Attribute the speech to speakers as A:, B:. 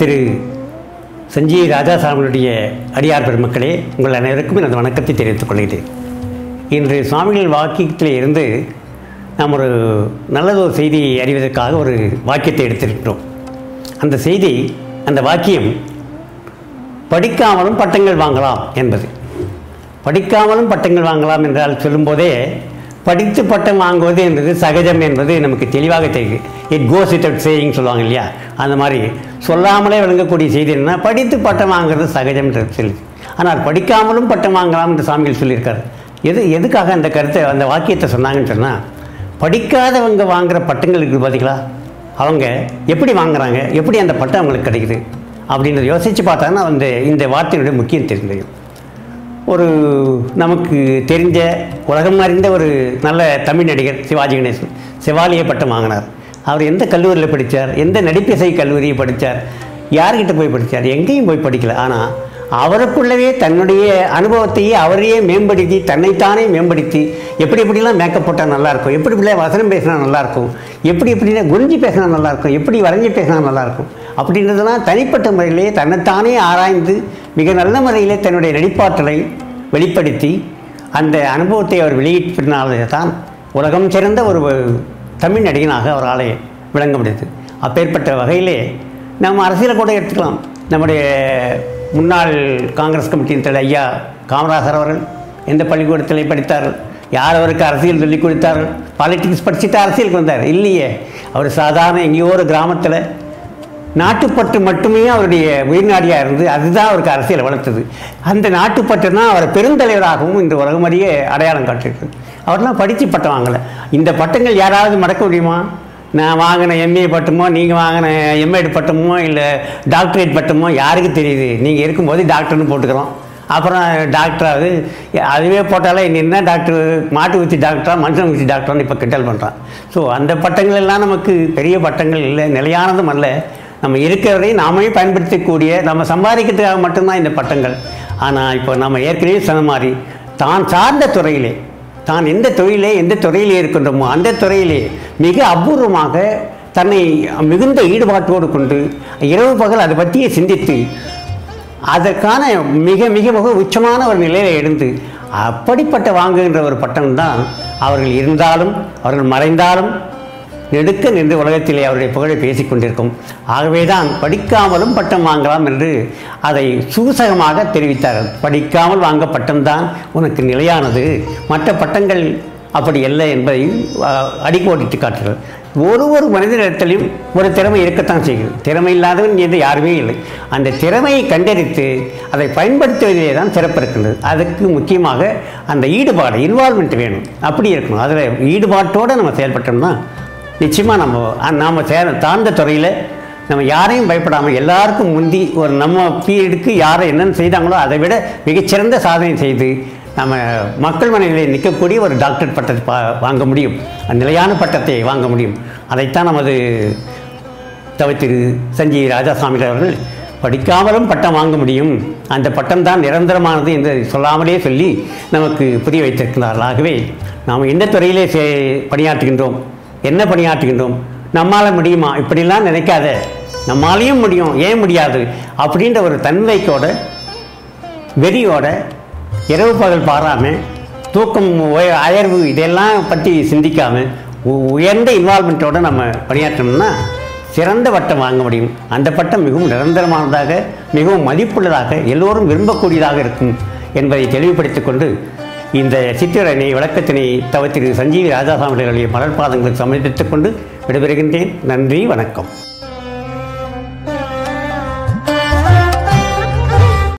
A: திரு சஞ்சீவ் ராஜாசாமியுடைய அடியார் பெருமக்களே உங்கள் அனைவருக்கும் எனது வணக்கத்தை தெரிவித்துக் கொள்கிறேன் இன்று சுவாமிகள் வாக்கியத்தில் இருந்து நாம் ஒரு நல்லதொரு செய்தியை அறிவதற்காக ஒரு வாக்கியத்தை எடுத்திருக்கிறோம் அந்த செய்தி அந்த வாக்கியம் படிக்காமலும் பட்டங்கள் வாங்கலாம் என்பது படிக்காமலும் பட்டங்கள் வாங்கலாம் என்றால் சொல்லும்போதே படித்து பட்டம் வாங்குவது என்பது சகஜம் என்பது நமக்கு தெளிவாக தெரியுது இட் கோஸ் வித் சேயிங் சொல்லுவாங்க இல்லையா அந்த மாதிரி சொல்லாமலே விளங்கக்கூடிய செய்தி என்னன்னா படித்து பட்டம் வாங்குறது சகஜம் என்று சொல்லி ஆனால் படிக்காமலும் பட்டம் வாங்கலாம் என்று சாமிகள் சொல்லியிருக்காரு எது எதுக்காக அந்த கருத்தை அந்த வாக்கியத்தை சொன்னாங்கன்னு சொன்னால் படிக்காதவங்க வாங்குகிற பட்டங்கள் இருக்குது பார்த்தீங்களா அவங்க எப்படி வாங்குறாங்க எப்படி அந்த பட்டம் அவங்களுக்கு கிடைக்குது அப்படின்றத யோசித்து பார்த்தாங்கன்னா அந்த இந்த வார்த்தையினுடைய முக்கியம் தெரிஞ்சது ஒரு நமக்கு தெரிஞ்ச உலகம் அறிந்த ஒரு நல்ல தமிழ் நடிகர் சிவாஜி கணேசன் சிவாலிய பட்டம் வாங்கினார் அவர் எந்த கல்லூரியில் படித்தார் எந்த நடிப்பிசை கல்லூரியை படித்தார் யார்கிட்ட போய் படித்தார் எங்கேயும் போய் படிக்கல ஆனால் அவருக்குள்ளவே தன்னுடைய அனுபவத்தையே அவரையே மேம்படுத்தி தன்னைத்தானே மேம்படுத்தி எப்படி எப்படிலாம் மேக்கப் போட்டால் நல்லாயிருக்கும் எப்படி இப்படிலாம் வசனம் பேசினா நல்லாயிருக்கும் எப்படி எப்படிலாம் குனிஞ்சு பேசினா நல்லாயிருக்கும் எப்படி வரைஞ்சி பேசினா நல்லாயிருக்கும் அப்படின்றதெல்லாம் தனிப்பட்ட முறையிலே தன்னைத்தானே ஆராய்ந்து மிக நல்ல முறையிலே தன்னுடைய நடிப்பாற்றலை வெளிப்படுத்தி அந்த அனுபவத்தை அவர் வெளியிட்டனாலே தான் உலகம் சிறந்த ஒரு தமிழ் நடிகனாக அவரால் விளங்க முடியுது அப்பேற்பட்ட வகையிலே நம்ம அரசியலை கூட எடுத்துக்கலாம் நம்முடைய முன்னாள் காங்கிரஸ் கமிட்டியின் தலைவர் ஐயா காமராஜர் அவர்கள் எந்த பள்ளிக்கூடத்தில் படித்தார்கள் யார் அவருக்கு அரசியல் சொல்லிக் கொடுத்தார்கள் பாலிட்டிக்ஸ் படிச்சுட்டு அரசியலுக்கு வந்தார் இல்லையே அவர் சாதாரண எங்கேயோ ஒரு கிராமத்தில் நாட்டுப்பற்று மட்டுமே அவருடைய உயிர்நாடியாக இருந்து அதுதான் அவருக்கு அரசியல் வளர்த்தது அந்த நாட்டுப்பற்று தான் அவரை பெருந்தலைவராகவும் இந்த உலகம் அறிய அடையாளம் காட்டிருக்கு அவர்லாம் படித்து பட்டம் வாங்கலை இந்த பட்டங்கள் யாராவது மறக்க முடியுமா நான் வாங்கின எம்ஏ பட்டமோ நீங்கள் வாங்கின எம்ஏடு பட்டமோ இல்லை டாக்டரேட் பட்டமோ யாருக்கு தெரியுது நீங்கள் இருக்கும்போது டாக்டர்னு போட்டுக்கிறோம் அப்புறம் டாக்டராவது அதுவே போட்டாலே இனி என்ன டாக்டர் மாட்டு ஊற்றி டாக்டரா மனுஷன் ஊற்றி டாக்டரான்னு இப்போ கிண்டல் பண்ணுறான் ஸோ அந்த பட்டங்கள் எல்லாம் நமக்கு பெரிய பட்டங்கள் இல்லை நிலையானதும் அல்ல நம்ம இருக்கிறவரை நாமே பயன்படுத்தக்கூடிய நம்ம சம்பாதிக்கிறதுக்காக மட்டும்தான் இந்த பட்டங்கள் ஆனால் இப்போ நம்ம ஏற்கனவே சொன்ன மாதிரி தான் சார்ந்த துறையிலே தான் எந்த தொழிலே எந்த துறையிலே இருக்கின்றோமோ அந்த துறையிலே மிக அபூர்வமாக தன்னை மிகுந்த ஈடுபாட்டோடு கொண்டு இரவு பகல் அதை பற்றியே சிந்தித்து அதற்கான மிக மிக மிக உச்சமான ஒரு நிலையில் எழுந்து அப்படிப்பட்ட வாங்குகின்ற ஒரு பட்டம் தான் அவர்கள் இருந்தாலும் அவர்கள் மறைந்தாலும் நெடுக்க நின்று உலகத்திலே அவருடைய புகழை பேசிக் கொண்டிருக்கும் ஆகவே தான் படிக்காமலும் பட்டம் வாங்கலாம் என்று அதை சூசகமாக தெரிவித்தார்கள் படிக்காமல் வாங்க பட்டம்தான் உனக்கு நிலையானது மற்ற பட்டங்கள் அப்படி இல்லை என்பதை அடிக்கோடிட்டு காட்டுகிறது ஒரு ஒரு மனிதனிடத்திலையும் ஒரு திறமை இருக்கத்தான் செய்கிறது திறமை இல்லாதவன் என்று யாருமே இல்லை அந்த திறமையை கண்டறித்து அதை பயன்படுத்துவதிலே தான் சிறப்பு இருக்கின்றது அதுக்கு முக்கியமாக அந்த ஈடுபாடு இன்வால்மெண்ட் வேணும் அப்படி இருக்கணும் அதில் ஈடுபாட்டோடு நம்ம செயல்பட்டோம்னா நிச்சயமாக நம்ம நாம் சேர தாழ்ந்த துறையில் நம்ம யாரையும் பயப்படாமல் எல்லாருக்கும் முந்தி ஒரு நம்ம பீரியடுக்கு யாரை என்னென்ன செய்தாங்களோ அதை விட மிகச்சிறந்த சாதனை செய்து நம்ம மக்கள் மனநிலையில் நிற்கக்கூடிய ஒரு டாக்டர் பட்டத்தை பா வாங்க முடியும் நிலையான பட்டத்தை வாங்க முடியும் அதைத்தான் நமது தவித்திரு சஞ்சீவ் ராஜாசாமி அவர்கள் படிக்காமலும் பட்டம் வாங்க முடியும் அந்த பட்டம் தான் நிரந்தரமானது என்று சொல்லாமலே சொல்லி நமக்கு புரிய வைத்திருக்கிறார்கள் ஆகவே நாம் எந்த துறையிலே சே பணியாற்றுகின்றோம் என்ன பணியாற்றுகின்றோம் நம்மால் முடியுமா இப்படிலாம் நினைக்காத நம்மாலையும் முடியும் ஏன் முடியாது அப்படின்ற ஒரு தன்மைக்கோட வெறியோட இரவு பகல் பாராமல் தூக்கம் உய- அயர்வு இதெல்லாம் பற்றி சிந்திக்காமல் உ- உயர்ந்த இன்வால்மெண்ட்டோடு நம்ம பணியாற்றணும்னா சிறந்த பட்டம் வாங்க முடியும் அந்த பட்டம் மிகவும் நிரந்தரமானதாக மிகவும் மதிப்புள்ளதாக எல்லோரும் விரும்பக்கூடியதாக இருக்கும் என்பதை தெளிவுபடுத்திக் கொண்டு இந்த சித்திரனை விளக்கத்தினை தவிர்த்திரு சஞ்சீவி ராஜாசாமி அவர்களுடைய மலர் பாதங்களுக்கு சமர்ப்பித்துக் கொண்டு விடைபெறுகின்றேன் நன்றி வணக்கம்